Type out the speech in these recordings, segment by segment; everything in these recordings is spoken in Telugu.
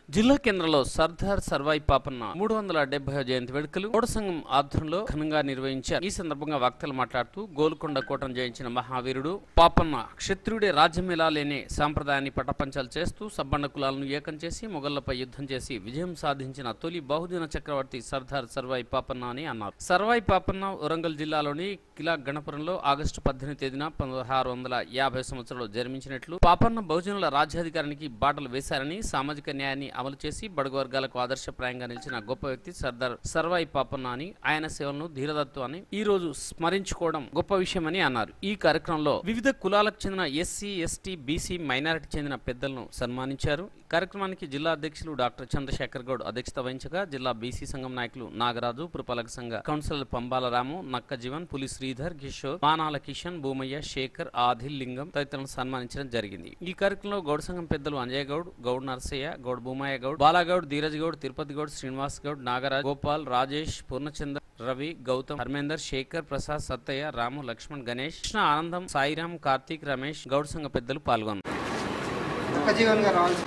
జిల్లా కేంద్రంలో సర్దార్ సర్వాయి పాపన్న మూడు వందల డెబ్బై జయంతి వేడుకలు కోట సంఘం ఆధ్వర్యంలో ఘనంగా నిర్వహించారు ఈ సందర్భంగా వక్తలు మాట్లాడుతూ గోల్కొండ కోటను జయించిన మహావీరుడు పాపన్న క్షత్రుడే రాజ్యమేలా లేని సాంప్రదాయాన్ని పటపంచాలు చేస్తూ సబ్బండ కులాలను ఏకం చేసి మొఘళ్లపై యుద్ధం చేసి విజయం సాధించిన తొలి బహుజన చక్రవర్తి సర్దార్ సర్వాయి పాపన్న అని అన్నారు సర్వాయి పాపన్న వరంగల్ జిల్లాలోని కిలా గణపురంలో ఆగస్టు పద్దెనిమిది తేదీన పదహారు వందల యాభై సంవత్సరంలో జన్మించినట్లు పాపన్న బహుజనుల రాజ్యాధికారానికి బాటలు వేశారని సామాజిక న్యాయాన్ని అమలు చేసి బడుగు వర్గాలకు ఆదర్శప్రాయంగా నిలిచిన గొప్ప వ్యక్తి సర్దార్ సర్వాయి పాపన్న అని ఆయన సేవలను ధీరదత్వాన్ని ఈ రోజు స్మరించుకోవడం గొప్ప విషయమని అన్నారు ఈ కార్యక్రమంలో వివిధ కులాలకు చెందిన ఎస్సీ ఎస్టీ బీసీ మైనారిటీ చెందిన పెద్దలను సన్మానించారు ఈ కార్యక్రమానికి జిల్లా అధ్యక్షులు డాక్టర్ చంద్రశేఖర్ గౌడ్ అధ్యక్షత వహించగా జిల్లా బీసీ సంఘం నాయకులు నాగరాజు పురపాలక సంఘ కౌన్సిలర్ పంబాల రాము నక్క జీవన్ పులి శ్రీధర్ కిషోర్ మానాల కిషన్ భూమయ్య శేఖర్ ఆదిల్ లింగం తదితరులను సన్మానించడం జరిగింది ఈ కార్యక్రమంలో గౌడ్ సంఘం పెద్దలు అంజయ్ గౌడ్ గౌడ్ నరసయ్య గౌడ్ భూమయ్య గౌడ్ బాలాగౌడ్ ధీరజ్ గౌడ్ తిరుపతి గౌడ్ శ్రీనివాస్ గౌడ్ నాగరాజ్ గోపాల్ రాజేష్ పూర్ణచంద్ర రవి గౌతమ్ ధర్మేందర్ శేఖర్ ప్రసాద్ సత్తయ్య రాము లక్ష్మణ్ గణేష్ కృష్ణ ఆనందం సాయిరామ్ కార్తీక్ రమేష్ గౌడ్ సంఘ పెద్దలు పాల్గొన్నారు ఒక్క జీవన్ గారు రావాలి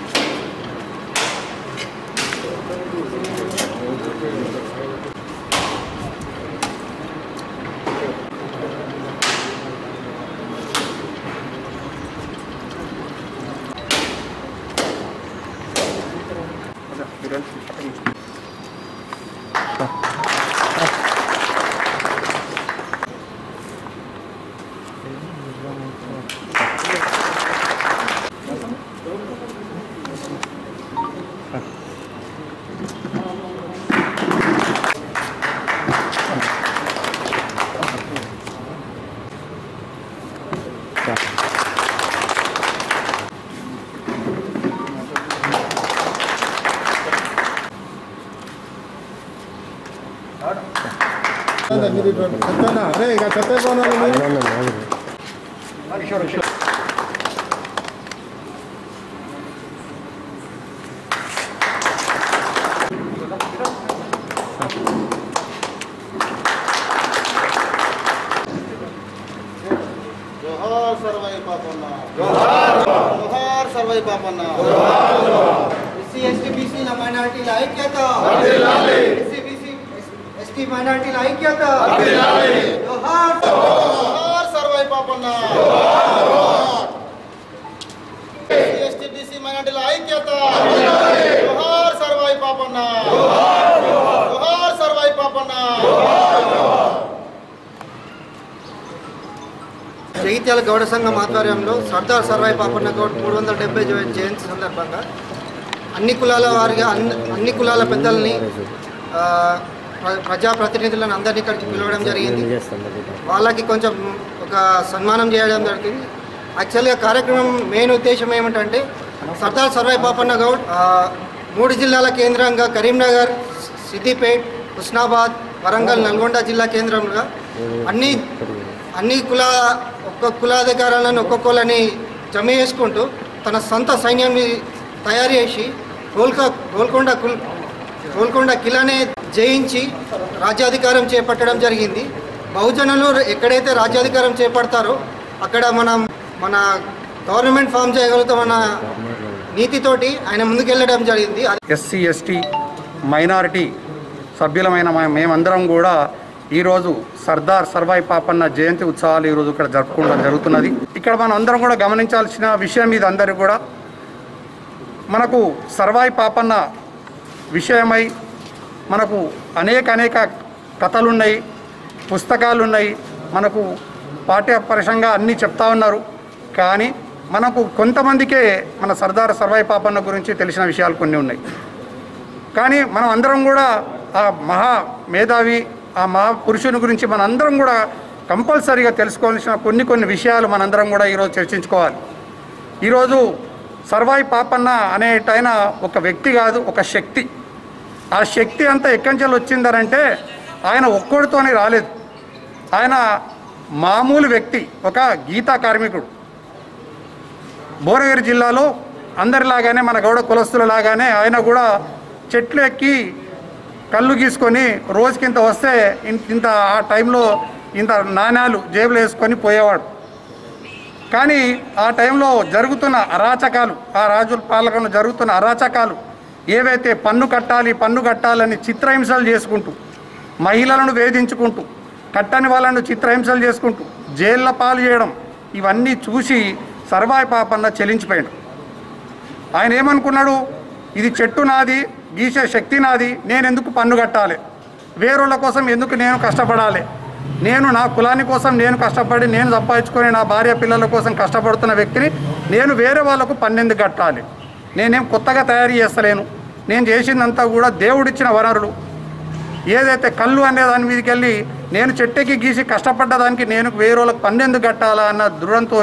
మీరు ఇటు చెప్తానా అరే ఇక చెత్త పోనాలి మీరు జోహార్ సర్వై పాపన్న జోహార్ సర్వై పాపన్న ఎస్సీ ఎస్టీ బీసీల మైనారిటీల ఐక్యత ఎస్సీ బీసీ ఎస్టీ మైనారిటీల ఐక్యత జోహార్ జోహార్ Sarvai Papanna SC ST BC మైనారిటీల ఐక్యత జోహార్ సర్వై పాపన్న జోహార్ సర్వై పాపన్న జగిత్యాల గౌడ సంఘం ఆధ్వర్యంలో సర్దార్ సర్వాయి పాపన్న గౌడ్ మూడు వందల డెబ్బై జయంతి సందర్భంగా అన్ని కులాల వారిగా అన్ని అన్ని కులాల పెద్దల్ని ఆ, ప్ర- ప్రజాప్రతినిధులను అందరినీ ఇక్కడికి పిలవడం జరిగింది వాళ్ళకి కొంచెం ఒక సన్మానం చేయడం జరిగింది యాక్చువల్గా కార్యక్రమం మెయిన్ ఉద్దేశం ఏమిటంటే సర్దార్ సర్వాయి పాపన్న గౌడ్ ఆ, మూడు జిల్లాల కేంద్రంగా కరీంనగర్ సిద్దిపేట్ హుస్నాబాద్ వరంగల్ నల్గొండ జిల్లా కేంద్రంగా అన్ని అన్ని కుల ఒక్క కులాధికారులను ఒక్కొక్కళ్ళని జమ చేసుకుంటూ తన సొంత సైన్యాన్ని తయారు చేసి గోల్క గోల్కొండ కుల్ గోల్కొండ కిలానే జయించి రాజ్యాధికారం చేపట్టడం జరిగింది బహుజనులు ఎక్కడైతే రాజ్యాధికారం చేపడతారో అక్కడ మనం మన గవర్నమెంట్ ఫామ్ చేయగలుగుతామన్న నీతితోటి ఆయన ముందుకెళ్ళడం జరిగింది ఎస్సీ ఎస్టీ మైనారిటీ సభ్యులమైన మే- మేమందరం కూడా ఈరోజు సర్దార్ సర్వాయి పాపన్న జయంతి ఉత్సవాలు ఈరోజు ఇక్కడ జరుపుకోవడం జరుగుతున్నది ఇక్కడ మనం అందరం కూడా గమనించాల్సిన విషయం ఇది అందరికీ కూడా మనకు సర్వాయి పాపన్న విషయమై మనకు అనేక అనేక కథలున్నాయి పుస్తకాలు ఉన్నాయి మనకు పాఠ్యపరశంగా అన్నీ చెప్తా ఉన్నారు కానీ మనకు కొంతమందికే మన సర్దార్ సర్వాయి పాపన్న గురించి తెలిసిన విషయాలు కొన్ని ఉన్నాయి కానీ మనం అందరం కూడా ఆ మహా మేధావి ఆ మహాపురుషుని గురించి మనందరం కూడా కంపల్సరీగా తెలుసుకోవాల్సిన కొన్ని కొన్ని విషయాలు మనందరం కూడా ఈరోజు చర్చించుకోవాలి ఈరోజు సర్వాయి పాపన్న అనేటైన ఒక వ్యక్తి కాదు ఒక శక్తి ఆ శక్తి అంతా ఎక్కంచెలు వచ్చిందనంటే ఆయన ఒక్కడితోనే రాలేదు ఆయన మామూలు వ్యక్తి ఒక గీతా కార్మికుడు భువనగిరి జిల్లాలో అందరిలాగానే మన గౌడ కులస్తులలాగానే ఆయన కూడా చెట్లు ఎక్కి కళ్ళు గీసుకొని రోజుకింత వస్తే ఇన్- ఇంత ఆ టైంలో ఇంత నాణ్యాలు జేబులు వేసుకొని పోయేవాడు కానీ ఆ టైంలో జరుగుతున్న అరాచకాలు ఆ రాజుల పాలనలో జరుగుతున్న అరాచకాలు ఏవైతే పన్ను కట్టాలి పన్ను కట్టాలని చిత్రహింసలు చేసుకుంటూ మహిళలను వేధించుకుంటూ కట్టని వాళ్ళను చిత్రహింసలు చేసుకుంటూ జైళ్ళ పాలు చేయడం ఇవన్నీ చూసి సర్వాయి పాపన్న చెలించిపోయాడు ఆయన ఏమనుకున్నాడు ఇది చెట్టు నాది గీసే శక్తి నాది నేను ఎందుకు పన్ను కట్టాలి వేరేళ్ళ కోసం ఎందుకు నేను కష్టపడాలి నేను నా కులాని కోసం నేను కష్టపడి నేను సంపాదించుకొని నా భార్య పిల్లల కోసం కష్టపడుతున్న వ్యక్తిని నేను వేరే వాళ్ళకు పన్నెందుకు కట్టాలి నేనేం కొత్తగా తయారు చేస్తలేను నేను చేసిందంతా కూడా దేవుడిచ్చిన వనరులు ఏదైతే కళ్ళు అనే దాని మీదకి వెళ్ళి నేను చెట్టుకి గీసి కష్టపడ్డ దానికి నేను వేరే వాళ్ళకి పన్ను ఎందుకు కట్టాలా అన్న దృఢంతో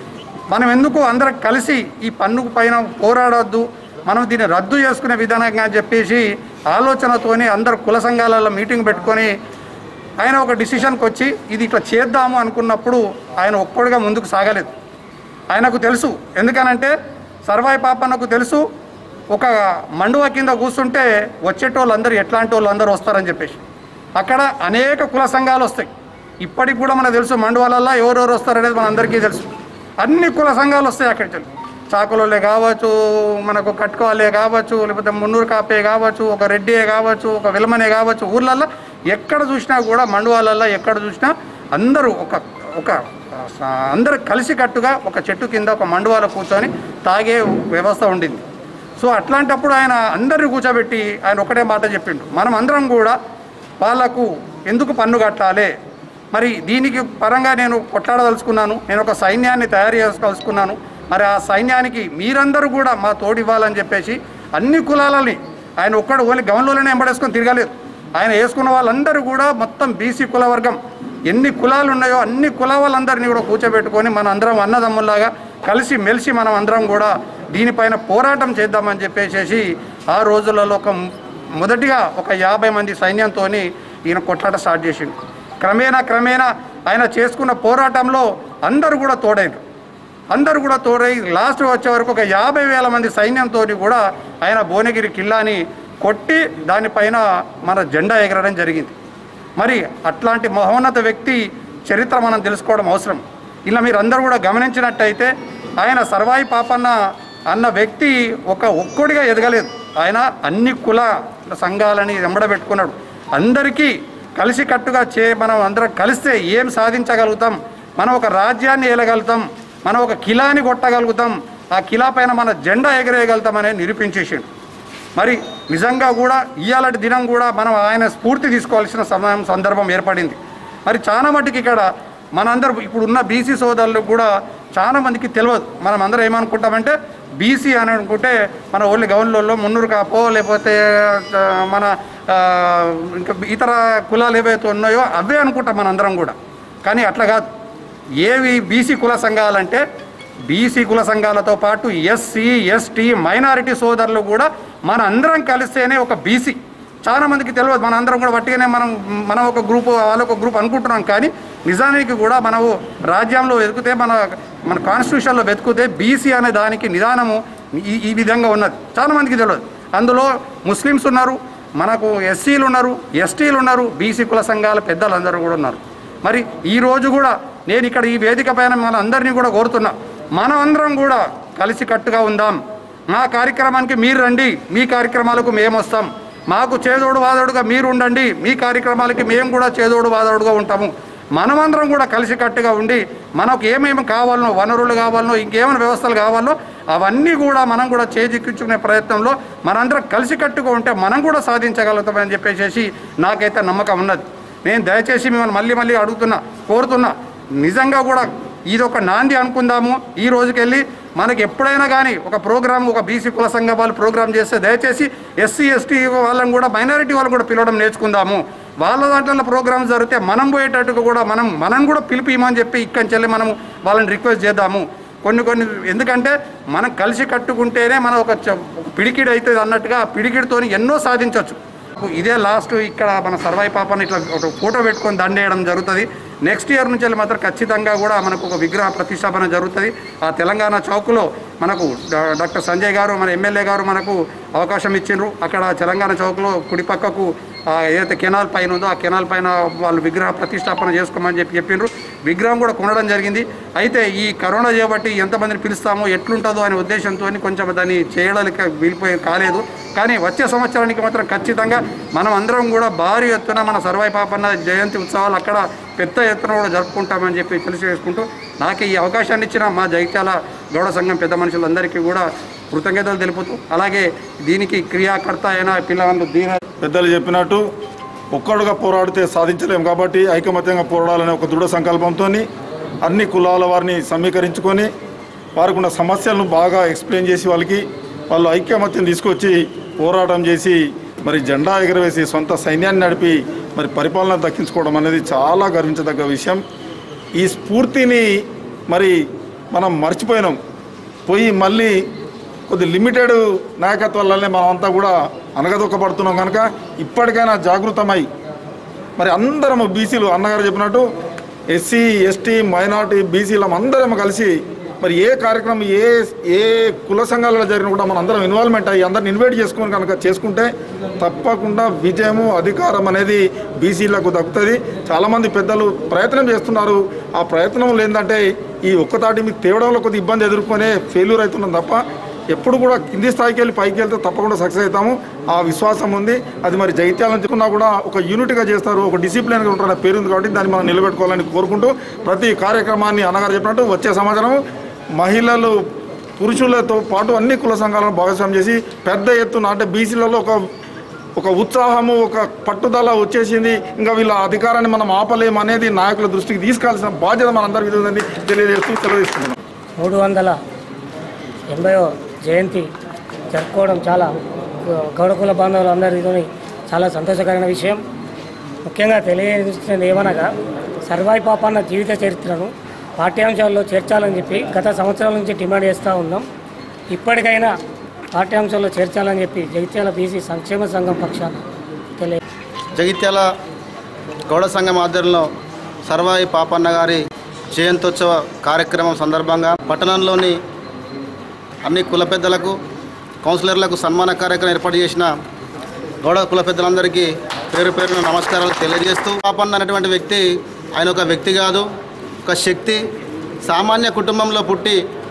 మనం ఎందుకు అందరం కలిసి ఈ పన్ను పైన పోరాడొద్దు మనం దీన్ని రద్దు చేసుకునే విధానంగా అని చెప్పేసి ఆలోచనతోని అందరు కుల సంఘాలలో మీటింగ్ పెట్టుకొని ఆయన ఒక డిసిషన్కి వచ్చి ఇది ఇట్లా చేద్దాము అనుకున్నప్పుడు ఆయన ఒక్కడిగా ముందుకు సాగలేదు ఆయనకు తెలుసు ఎందుకనంటే సర్వాయి పాపన్నకు తెలుసు ఒక మండువ కింద కూర్చుంటే వచ్చేటోళ్ళందరూ ఎట్లాంటి వాళ్ళు అందరూ వస్తారని చెప్పేసి అక్కడ అనేక కుల సంఘాలు వస్తాయి ఇప్పటికి కూడా మనకు తెలుసు మండువాలల్లో ఎవరెవరు వస్తారనేది మన అందరికీ తెలుసు అన్ని కుల సంఘాలు వస్తాయి అక్కడికి వెళ్ళి చాకులోలే కావచ్చు మనకు కట్టుకోవాలే కావచ్చు లేకపోతే మున్నూరు కాపే కావచ్చు ఒక రెడ్డియే కావచ్చు ఒక విలమనే కావచ్చు ఊర్లల్లో ఎక్కడ చూసినా కూడా మండువాలల్లో ఎక్కడ చూసినా అందరూ ఒక ఒక ఆ, అందరూ కలిసికట్టుగా ఒక చెట్టు కింద ఒక మండువాల కూర్చొని తాగే వ్యవస్థ ఉండింది సో అట్లాంటప్పుడు ఆయన అందరిని కూర్చోబెట్టి ఆయన ఒకటే మాట చెప్పిండు మనం అందరం కూడా వాళ్ళకు ఎందుకు పన్ను కట్టాలి మరి దీనికి పరంగా నేను కొట్లాడదలుచుకున్నాను నేను ఒక సైన్యాన్ని తయారు చేసుకోదలుచుకున్నాను మరి ఆ సైన్యానికి మీరందరూ కూడా మా తోడు ఇవ్వాలని చెప్పేసి అన్ని కులాలని ఆయన ఒక్కడు ఓన్లీ గమనంలోనే ఎంబడేసుకొని తిరగలేదు ఆయన వేసుకున్న వాళ్ళందరూ కూడా మొత్తం బీసీ కుల వర్గం ఎన్ని కులాలు ఉన్నాయో అన్ని కుల వాళ్ళందరినీ కూడా కూర్చోబెట్టుకొని మన అందరం అన్నదమ్ముల్లాగా కలిసి మెలిసి మనం అందరం కూడా దీనిపైన పోరాటం చేద్దామని చెప్పేసి ఆ రోజులలో ఒక మొదటిగా ఒక యాభై మంది సైన్యంతో ఈయన కొట్లాట స్టార్ట్ చేసిండు క్రమేణా క్రమేణా ఆయన చేసుకున్న పోరాటంలో అందరూ కూడా తోడైండ్రు అందరూ కూడా తోడై లాస్ట్ వచ్చే వరకు ఒక యాభై వేల మంది సైన్యంతో కూడా ఆయన భువనగిరి కిల్లాని కొట్టి దానిపైన మన జెండా ఎగరడం జరిగింది మరి అట్లాంటి మహోన్నత వ్యక్తి చరిత్ర మనం తెలుసుకోవడం అవసరం ఇలా మీరు అందరూ కూడా గమనించినట్టయితే ఆయన సర్వాయి పాపన్న అన్న వ్యక్తి ఒక ఒక్కడిగా ఎదగలేదు ఆయన అన్ని కుల సంఘాలని వెంబడబెట్టుకున్నాడు అందరికీ కలిసికట్టుగా చే మనం అందరం కలిస్తే ఏం సాధించగలుగుతాం మనం ఒక రాజ్యాన్ని ఏలగలుగుతాం మనం ఒక కిలాని కొట్టగలుగుతాం ఆ కిలా పైన మన జెండా ఎగరేయగలుగుతామని నిరూపించేసిండు మరి నిజంగా కూడా ఇవాళటి దినం కూడా మనం ఆయన స్ఫూర్తి తీసుకోవాల్సిన సమయం సందర్భం ఏర్పడింది మరి చాలా మటుకు ఇక్కడ మనందరూ ఇప్పుడు ఉన్న బీసీ సోదరులకు కూడా చాలా మందికి తెలియదు మనం అందరం ఏమనుకుంటామంటే బీసీ అని అనుకుంటే మన ఓన్లీ గౌన్లలో మున్నూరు కాపో లేకపోతే ఆ, మన ఆ, ఇంకా ఇతర కులాలు ఏవైతే ఉన్నాయో అవే అనుకుంటాం మనందరం కూడా కానీ అట్లా కాదు ఏవి బీసీ కుల సంఘాలంటే బీసీ కుల సంఘాలతో పాటు ఎస్సీ ఎస్టీ మైనారిటీ సోదరులు కూడా మన అందరం కలిస్తేనే ఒక బీసీ చాలా మందికి తెలియదు మన అందరం కూడా వట్టిగానే మనం మనం ఒక గ్రూప్ వాళ్ళొక గ్రూప్ అనుకుంటున్నాం కానీ నిజానికి కూడా మనము రాజ్యంలో వెతికితే మన మన కాన్స్టిట్యూషన్లో వెతికితే బీసీ అనే దానికి నిదానము ఈ ఈ విధంగా ఉన్నది చాలా మందికి తెలియదు అందులో ముస్లిమ్స్ ఉన్నారు మనకు ఎస్సీలు ఉన్నారు ఎస్టీలు ఉన్నారు బీసీ కుల సంఘాల పెద్దలందరూ కూడా ఉన్నారు మరి ఈ రోజు కూడా నేను ఇక్కడ ఈ వేదిక పైన మన అందరినీ కూడా కోరుతున్నా మనం అందరం కూడా కలిసికట్టుగా ఉందాం మా కార్యక్రమానికి మీరు రండి మీ కార్యక్రమాలకు మేము వస్తాం మాకు చేదోడు వాదోడుగా మీరు ఉండండి మీ కార్యక్రమాలకి మేము కూడా చేదోడు వాదోడుగా ఉంటాము మనమందరం కూడా కలిసికట్టుగా ఉండి మనకు ఏమేమి కావాలనో వనరులు కావాలనో ఇంకేమైనా వ్యవస్థలు కావాలో అవన్నీ కూడా మనం కూడా చేజిక్కించుకునే ప్రయత్నంలో మనందరం కలిసికట్టుగా ఉంటే మనం కూడా సాధించగలుగుతామని చెప్పేసి నాకైతే నమ్మకం ఉన్నది నేను దయచేసి మిమ్మల్ని మళ్ళీ మళ్ళీ అడుగుతున్నా కోరుతున్నా నిజంగా కూడా ఇది ఒక నాంది అనుకుందాము ఈ రోజుకెళ్ళి మనకి ఎప్పుడైనా కానీ ఒక ప్రోగ్రామ్ ఒక బీసీ కుల సంఘ వాళ్ళు ప్రోగ్రామ్ చేస్తే దయచేసి ఎస్సీ ఎస్టీ వాళ్ళని కూడా మైనారిటీ వాళ్ళని కూడా పిలవడం నేర్చుకుందాము వాళ్ళ దాంట్లో ప్రోగ్రామ్స్ జరిగితే మనం పోయేటట్టుగా కూడా మనం మనం కూడా పిలిపిమని చెప్పి ఇక్కడి నుంచి వెళ్ళి మనం వాళ్ళని రిక్వెస్ట్ చేద్దాము కొన్ని కొన్ని ఎందుకంటే మనం కలిసి కట్టుకుంటేనే మనం ఒక చ- ఒక పిడికిడి అవుతుంది అన్నట్టుగా ఆ పిడికిడితో ఎన్నో సాధించవచ్చు ఇదే లాస్ట్ ఇక్కడ మన సర్వాయి పాపని ఇట్లా ఒక ఫోటో పెట్టుకొని దండేయడం జరుగుతుంది నెక్స్ట్ ఇయర్ నుంచి వెళ్ళి మాత్రం ఖచ్చితంగా కూడా మనకు ఒక విగ్రహ ప్రతిష్టాపన జరుగుతుంది ఆ తెలంగాణ చౌక్లో మనకు డా- డాక్టర్ సంజయ్ గారు మన ఎమ్మెల్యే గారు మనకు అవకాశం ఇచ్చిండ్రు అక్కడ తెలంగాణ చౌక్లో కుడి పక్కకు ఆ ఏదైతే కెనాల్ పైన ఉందో ఆ కెనాల్ పైన వాళ్ళు విగ్రహ ప్రతిష్టాపన చేసుకోమని చెప్పి చెప్పిండ్రు విగ్రహం కూడా కొనడం జరిగింది అయితే ఈ కరోనా చేపట్టి ఎంతమందిని పిలుస్తామో ఎట్లుంటుందో అనే ఉద్దేశంతో కొంచెం దాన్ని చేయడానికి వీలిపోయి కాలేదు కానీ వచ్చే సంవత్సరానికి మాత్రం ఖచ్చితంగా మనం అందరం కూడా భారీ ఎత్తున మన సర్వాయి పాపన్న జయంతి ఉత్సవాలు అక్కడ పెద్ద ఎత్తున కూడా జరుపుకుంటామని చెప్పి తెలియజేసుకుంటూ నాకు ఈ అవకాశాన్ని ఇచ్చిన మా జగిత్యాల గౌడ సంఘం పెద్ద మనుషులందరికీ కూడా కృతజ్ఞతలు తెలుపుతూ అలాగే దీనికి క్రియాకర్త అయిన పిల్లలందరూ దీన పెద్దలు చెప్పినట్టు ఒక్కడుగా పోరాడితే సాధించలేం కాబట్టి ఐకమత్యంగా పోరాడాలనే ఒక దృఢ సంకల్పంతో అన్ని కులాల వారిని సమీకరించుకొని వారికి ఉన్న సమస్యలను బాగా ఎక్స్ప్లెయిన్ చేసి వాళ్ళకి వాళ్ళు ఐకమత్యం తీసుకొచ్చి పోరాటం చేసి మరి జెండా ఎగరవేసి సొంత సైన్యాన్ని నడిపి మరి పరిపాలన దక్కించుకోవడం అనేది చాలా గర్వించదగ్గ విషయం ఈ స్ఫూర్తిని మరి మనం మర్చిపోయినాం పోయి మళ్ళీ కొద్ది లిమిటెడ్ నాయకత్వాలనే మనం అంతా కూడా అనగదొక్కబడుతున్నాం కనుక ఇప్పటికైనా జాగృతమై మరి అందరం బీసీలు అన్నగారు చెప్పినట్టు ఎస్సీ ఎస్టీ మైనార్టీ బీసీలం అందరం కలిసి మరి ఏ కార్యక్రమం ఏ ఏ కుల సంఘాలలో జరిగినా కూడా మనం అందరం ఇన్వాల్వ్మెంట్ అయ్యి అందరిని ఇన్వైట్ చేసుకొని కనుక చేసుకుంటే తప్పకుండా విజయము అధికారం అనేది బీసీలకు దక్కుతుంది చాలామంది పెద్దలు ప్రయత్నం చేస్తున్నారు ఆ ప్రయత్నం లేదంటే ఈ ఒక్కతాటి మీకు తేవడంలో కొద్ది ఇబ్బంది ఎదుర్కొనే ఫెయిల్యూర్ అవుతున్నాం తప్ప ఎప్పుడు కూడా కింది స్థాయికి వెళ్ళి పైకి వెళ్తే తప్పకుండా సక్సెస్ అవుతాము ఆ విశ్వాసం ఉంది అది మరి జైత్యాలను చెప్పుకున్నా కూడా ఒక యూనిట్గా చేస్తారు ఒక డిసిప్లిన్గా ఉంటారు అనే పేరు ఉంది కాబట్టి దాన్ని మనం నిలబెట్టుకోవాలని కోరుకుంటూ ప్రతి కార్యక్రమాన్ని అన్నగారు చెప్పినట్టు వచ్చే సంవత్సరం మహిళలు పురుషులతో పాటు అన్ని కుల సంఘాలను భాగస్వామ్యం చేసి పెద్ద ఎత్తున అంటే బీసీలలో ఒక ఒక ఉత్సాహము ఒక పట్టుదల వచ్చేసింది ఇంకా వీళ్ళ అధికారాన్ని మనం ఆపలేము అనేది నాయకుల దృష్టికి తీసుకెళ్లాల్సిన బాధ్యత మనందరికీ ఇది ఉందని తెలియజేస్తూ సెలవు తీసుకుంటున్నాం మూడు వందల ఎనభైవ జయంతి జరుపుకోవడం చాలా గౌడకుల బాంధవులు అందరితో చాలా సంతోషకరమైన విషయం ముఖ్యంగా తెలియజేస్తున్నది ఏమనగా సర్వాయి పాపన్న జీవిత చరిత్రను పాఠ్యాంశాల్లో చేర్చాలని చెప్పి గత సంవత్సరాల నుంచి డిమాండ్ చేస్తూ ఉన్నాం ఇప్పటికైనా పాఠ్యాంశాల్లో చేర్చాలని చెప్పి జగిత్యాల బీసీ సంక్షేమ సంఘం పక్షాన తెలియ జగిత్యాల గౌడ సంఘం ఆధ్వర్యంలో సర్వాయి పాపన్న గారి జయంతోత్సవ కార్యక్రమం సందర్భంగా పట్టణంలోని అన్ని కుల పెద్దలకు కౌన్సిలర్లకు సన్మాన కార్యక్రమం ఏర్పాటు చేసిన గౌడ కుల పెద్దలందరికీ పేరు పేరున నమస్కారాలు తెలియజేస్తూ పాపన్న అనేటువంటి వ్యక్తి ఆయన ఒక వ్యక్తి కాదు ఒక శక్తి సామాన్య కుటుంబంలో పుట్టి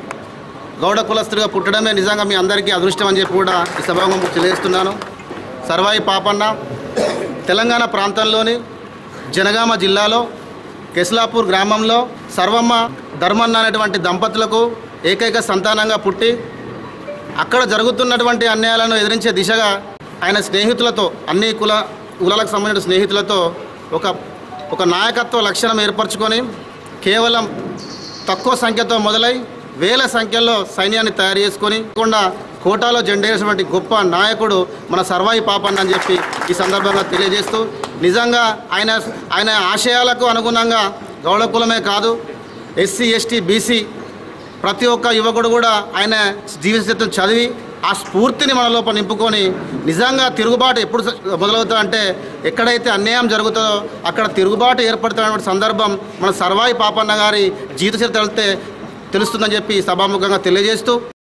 గౌడ కులస్తుడిగా పుట్టడమే నిజంగా మీ అందరికీ అదృష్టం అని చెప్పి కూడా ఈ సభాగం తెలియజేస్తున్నాను సర్వాయి పాపన్న తెలంగాణ ప్రాంతంలోని జనగామ జిల్లాలో కెస్లాపూర్ గ్రామంలో సర్వమ్మ ధర్మన్న అనేటువంటి దంపతులకు ఏకైక సంతానంగా పుట్టి అక్కడ జరుగుతున్నటువంటి అన్యాయాలను ఎదిరించే దిశగా ఆయన స్నేహితులతో అన్ని కుల కులాలకు సంబంధించిన స్నేహితులతో ఒక ఒక నాయకత్వ లక్షణం ఏర్పరచుకొని కేవలం తక్కువ సంఖ్యతో మొదలై వేల సంఖ్యలో సైన్యాన్ని తయారు చేసుకొని కాకుండా కోటాలో జెండేసినటువంటి గొప్ప నాయకుడు మన సర్వాయి పాపన్న అని చెప్పి ఈ సందర్భంగా తెలియజేస్తూ నిజంగా ఆయన ఆయన ఆశయాలకు అనుగుణంగా గౌడ కులమే కాదు ఎస్సీ ఎస్టీ బీసీ ప్రతి ఒక్క యువకుడు కూడా ఆయన జీవిత చరిత్రను చదివి ఆ స్ఫూర్తిని మన లోపల నింపుకొని నిజంగా తిరుగుబాటు ఎప్పుడు స- మొదలవుతుందో అంటే ఎక్కడైతే అన్యాయం జరుగుతుందో అక్కడ తిరుగుబాటు ఏర్పడుతున్నటువంటి సందర్భం మన సర్వాయి పాపన్న గారి జీవిత చరిత్ర వెళ్తే తెలుస్తుందని చెప్పి సభాముఖంగా తెలియజేస్తూ